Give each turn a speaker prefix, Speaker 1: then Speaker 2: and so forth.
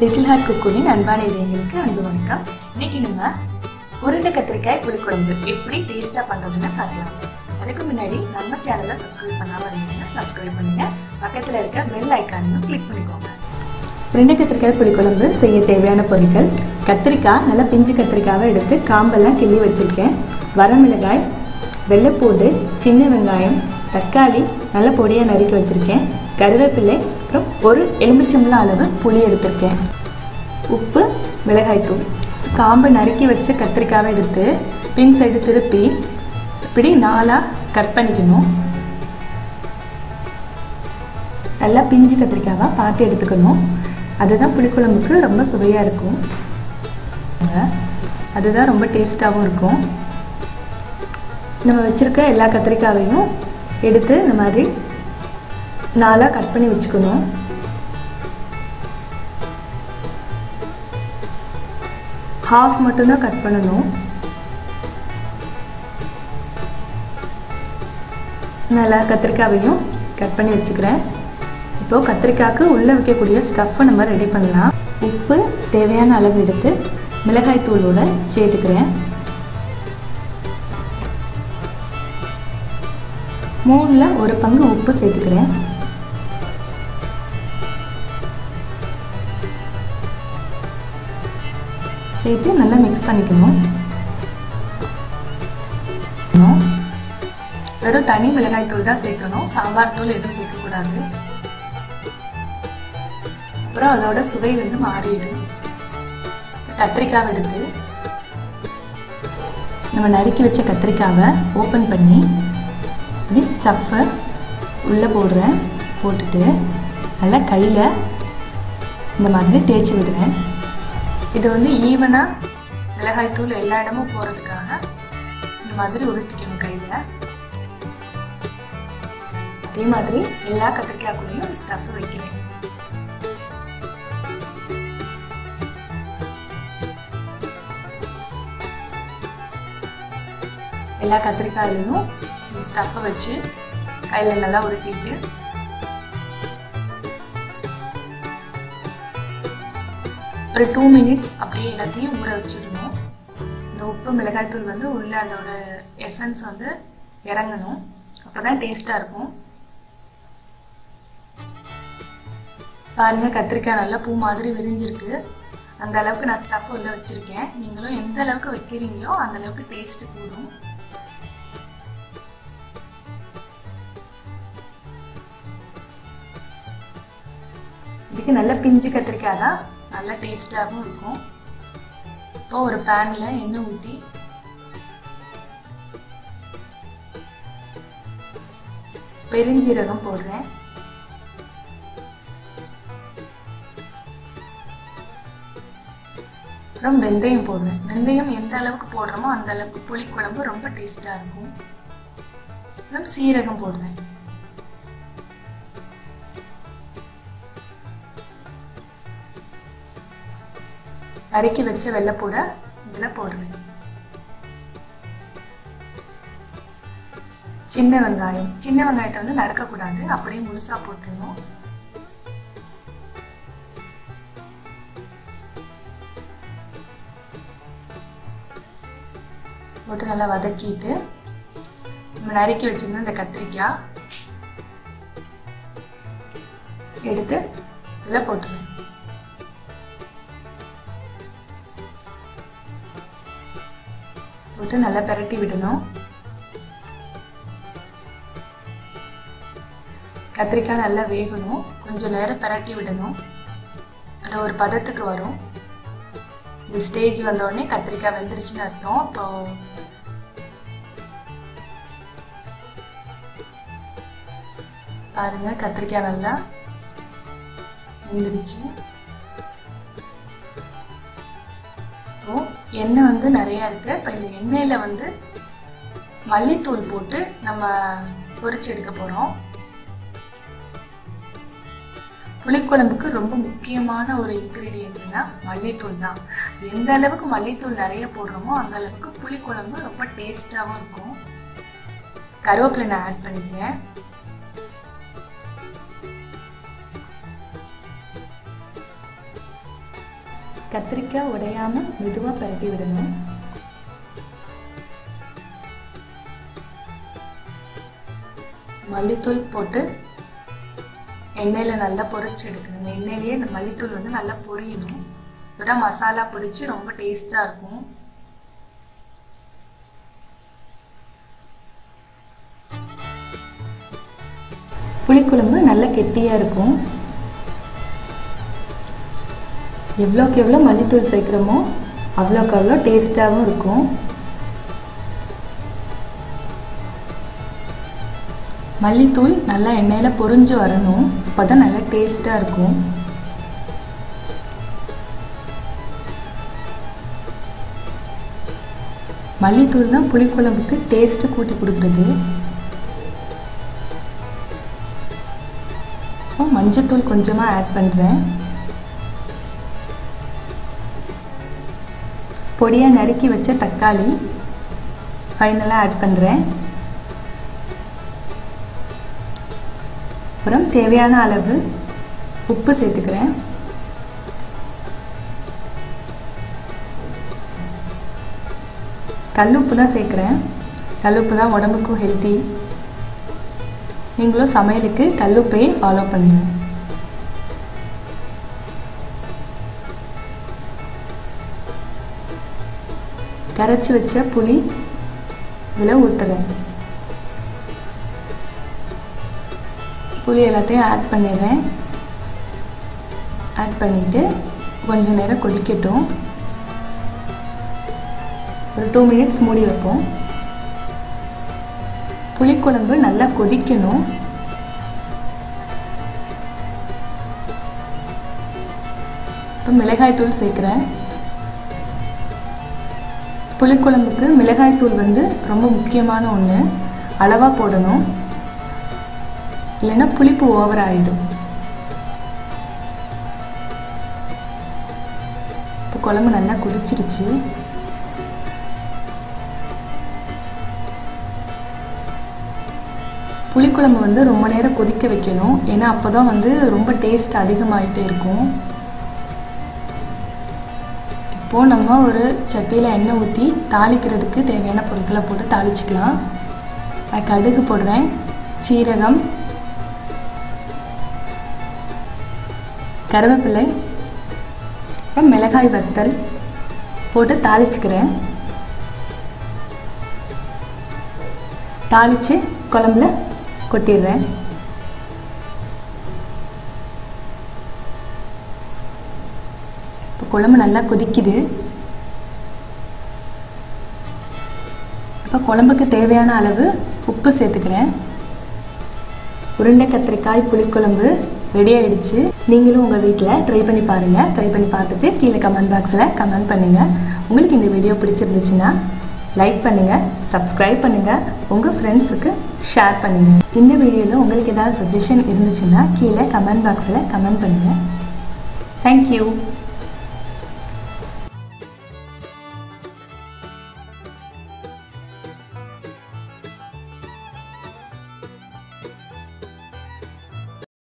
Speaker 1: little heart குக்கூனின் அன்பான இதயங்களுக்கு அன்பு வணக்கம் இன்னைக்கு நம்ம உருண்டை கத்திரிக்காய் புளிக்குழம்பு எப்படி டேஸ்ட்டாக பண்ணுறதுன்னு பார்க்கலாம் அதுக்கு முன்னாடி நம்ம சேனலை சப்ஸ்கிரைப் பண்ணாமல் இருந்தீங்கன்னா சப்ஸ்கிரைப் பண்ணுங்க பக்கத்தில் இருக்க பெல் ஐக்கானையும் கிளிக் பண்ணிக்கோங்க உருண்டை கத்திரிக்காய் புளிக்குழம்பு செய்ய தேவையான பொருட்கள் கத்திரிக்காய் நல்லா பிஞ்சு கத்திரிக்காவை எடுத்து காம்பெல்லாம் கிள்ளி வச்சுருக்கேன் வரமிளகாய் வெள்ளைப்பூண்டு சின்ன வெங்காயம் தக்காளி நல்ல பொடியாக நறுக்கி வச்சுருக்கேன் கருவேப்பிலை அப்புறம் ஒரு எலுமிச்சம்பழம் அளவு புளி எடுத்திருக்கேன் உப்பு மிளகாய்த்தூள் காம்பு நறுக்கி வச்ச கத்திரிக்காவை எடுத்து பின் சைடு திருப்பி இப்படி நாலாக கட் பண்ணிக்கணும் நல்லா பிஞ்சு கத்திரிக்காவை பார்த்து எடுத்துக்கணும் அதுதான் புளிக்குழம்புக்கு ரொம்ப சுவையாக இருக்கும் அதுதான் ரொம்ப டேஸ்ட்டாகவும் இருக்கும் நம்ம வச்சுருக்க எல்லா கத்திரிக்காவையும் எடுத்து இந்த மாதிரி நாலாக கட் பண்ணி வச்சுக்கணும் ஹாஃப் மட்டும்தான் கட் பண்ணணும் நல்லா கத்திரிக்காவையும் கட் பண்ணி வச்சுக்கிறேன் இப்போது கத்திரிக்காய்க்கு உள்ளே வைக்கக்கூடிய ஸ்டஃப்பை நம்ம ரெடி பண்ணலாம் உப்பு தேவையான அளவு எடுத்து மிளகாய் தூளோட சேர்த்துக்கிறேன் மூணில் ஒரு பங்கு உப்பு சேர்த்துக்கிறேன் சேர்த்து நல்லா மிக்ஸ் பண்ணிக்கணும் வெறும் தனி மிளகாய் தூள் தான் சேர்க்கணும் சாம்பார் தூள் எதுவும் சேர்க்கக்கூடாது அப்புறம் அதோட சுவை வந்து மாறிடும் கத்திரிக்காய் எடுத்து நம்ம நறுக்கி வச்ச கத்திரிக்காவை ஓப்பன் பண்ணி இப்படி ஸ்டஃப்பை உள்ளே போடுறேன் போட்டுட்டு நல்லா கையில் இந்த மாதிரி தேய்ச்சி விடுறேன் இது வந்து ஈவனாக மிளகாய்த்தூள் எல்லா இடமும் போகிறதுக்காக இந்த மாதிரி உருட்டிக்கணும் கையில் அதே மாதிரி எல்லா கத்திரிக்காய்க்குள்ளேயும் அந்த ஸ்டஃப் வைக்கிறேன் எல்லா கத்திரிக்காயிலையும் ஸ்டஃப்பை வச்சு கையில் நல்லா உருட்டிட்டு ஒரு டூ மினிட்ஸ் அப்படியே எல்லாத்தையும் ஊற வச்சிடணும் இந்த உப்பு மிளகாய்த்தூள் வந்து உள்ளே அதோட எசன்ஸ் வந்து இறங்கணும் அப்போ தான் டேஸ்ட்டாக இருக்கும் பாருங்கள் கத்திரிக்காய் நல்லா பூ மாதிரி விரிஞ்சிருக்கு அந்த அளவுக்கு நான் ஸ்டஃப் உள்ளே வச்சுருக்கேன் நீங்களும் எந்த அளவுக்கு வைக்கிறீங்களோ அந்த அளவுக்கு டேஸ்ட்டு கூடும் இதுக்கு நல்ல பிஞ்சு கத்திரிக்காய் தான் நல்ல டேஸ்டாகவும் இருக்கும் இப்போ ஒரு பேனில் எண்ணெய் ஊற்றி பெருஞ்சீரகம் போடுறேன் அப்புறம் வெந்தயம் போடுறேன் வெந்தயம் எந்த அளவுக்கு போடுறோமோ அந்த அளவுக்கு புளிக்குழம்பு ரொம்ப டேஸ்டாக இருக்கும் அப்புறம் சீரகம் போடுறேன் நறுக்கி வச்ச வெள்ளைப்பூடை இதில் போடுவேன் சின்ன வெங்காயம் சின்ன வெங்காயத்தை வந்து நறுக்கக்கூடாது அப்படியே முழுசாக போட்டுருணும் போட்டு நல்லா வதக்கிட்டு நம்ம நறுக்கி வச்சிருந்த இந்த கத்திரிக்காய் எடுத்து இதில் போட்டுருவேன் போட்டு நல்லா பெரட்டி விடணும் கத்திரிக்காய் நல்லா வேகணும் கொஞ்சம் நேரம் பெரட்டி விடணும் அது ஒரு பதத்துக்கு வரும் இந்த ஸ்டேஜ் வந்தோடனே கத்திரிக்காய் வெந்துருச்சுன்னு அர்த்தம் இப்போ பாருங்க கத்திரிக்காய் நல்லா வெந்துருச்சு இப்போ எண்ணெய் வந்து நிறையா இருக்குது இப்போ இந்த எண்ணெயில் வந்து மல்லித்தூள் போட்டு நம்ம பொரிச்சு எடுக்க போகிறோம் புளிக்குழம்புக்கு ரொம்ப முக்கியமான ஒரு இன்க்ரீடியண்ட்னா மல்லித்தூள் தான் எந்த அளவுக்கு மல்லித்தூள் நிறைய போடுறோமோ அந்த அளவுக்கு புளிக்குழம்பு ரொம்ப டேஸ்ட்டாகவும் இருக்கும் கருவேப்பிலை நான் ஆட் பண்ணிக்கிறேன் கத்திரிக்காய் உடையாமல் மெதுவாக பரட்டி விடணும் மல்லித்தூள் போட்டு எண்ணெயில் நல்லா பொரிச்சு எடுக்கணும் எண்ணெயிலேயே இந்த மல்லித்தூள் வந்து நல்லா பொரியணும் இப்போதான் மசாலா பிடிச்சி ரொம்ப டேஸ்ட்டாக இருக்கும் புளிக்குழம்பு நல்ல கெட்டியாக இருக்கும் எவ்வளோக்கு எவ்வளோ மல்லித்தூள் சேர்க்குறோமோ அவ்வளோக்கு அவ்வளோ டேஸ்ட்டாகவும் இருக்கும் மல்லித்தூள் நல்லா எண்ணெயில் பொரிஞ்சு வரணும் அப்போ தான் நல்லா டேஸ்ட்டாக இருக்கும் மல்லித்தூள் தான் புளிக்குழம்புக்கு டேஸ்ட்டு கூட்டி கொடுக்குறது இப்போ மஞ்சத்தூள் கொஞ்சமாக ஆட் பண்ணுறேன் பொடியாக நறுக்கி வச்ச தக்காளி ஃபைனலாக ஆட் பண்ணுறேன் அப்புறம் தேவையான அளவு உப்பு சேர்த்துக்கிறேன் கல்லுப்பு தான் சேர்க்குறேன் கல்லுப்பு தான் உடம்புக்கும் ஹெல்த்தி நீங்களும் சமையலுக்கு கல்லுப்பையே ஃபாலோ பண்ணுங்கள் கரைச்சி வச்ச புளி இதில் ஊற்றுறேன் புளி எல்லாத்தையும் ஆட் பண்ணிடுறேன் ஆட் பண்ணிவிட்டு கொஞ்சம் நேரம் கொதிக்கட்டும் ஒரு டூ மினிட்ஸ் மூடி வைப்போம் புளிக்குழம்பு நல்லா கொதிக்கணும் இப்போ மிளகாய்த்தூள் சேர்க்குறேன் புளிக்குழம்புக்கு மிளகாய்த்தூள் வந்து ரொம்ப முக்கியமான ஒன்று அளவாக போடணும் இல்லைன்னா புளிப்பு ஓவர் ஆகிடும் இப்போ குழம்பு நல்லா கொதிச்சிருச்சு புளிக்குழம்பு வந்து ரொம்ப நேரம் கொதிக்க வைக்கணும் ஏன்னா அப்போ தான் வந்து ரொம்ப டேஸ்ட் அதிகமாகிட்டே இருக்கும் இப்போது நம்ம ஒரு சட்டியில் எண்ணெய் ஊற்றி தாளிக்கிறதுக்கு தேவையான பொருட்களை போட்டு தாளிச்சிக்கலாம் கடுகு போடுறேன் சீரகம் கருவேப்பிலை அப்புறம் மிளகாய் வத்தல் போட்டு தாளிச்சுக்கிறேன் தாளித்து குழம்புல கொட்டிடுறேன் இப்போ குழம்பு நல்லா கொதிக்குது இப்போ குழம்புக்கு தேவையான அளவு உப்பு சேர்த்துக்கிறேன் உருண்டை கத்திரிக்காய் புளிக்குழம்பு ரெடி ஆயிடுச்சு நீங்களும் உங்கள் வீட்டில் ட்ரை பண்ணி பாருங்கள் ட்ரை பண்ணி பார்த்துட்டு கீழே கமெண்ட் பாக்ஸில் கமெண்ட் பண்ணுங்கள் உங்களுக்கு இந்த வீடியோ பிடிச்சிருந்துச்சுன்னா லைக் பண்ணுங்கள் சப்ஸ்கிரைப் பண்ணுங்கள் உங்கள் ஃப்ரெண்ட்ஸுக்கு ஷேர் பண்ணுங்கள் இந்த வீடியோவில் உங்களுக்கு ஏதாவது சஜஷன் இருந்துச்சுன்னா கீழே கமெண்ட் பாக்ஸில் கமெண்ட் பண்ணுங்கள் தேங்க்யூ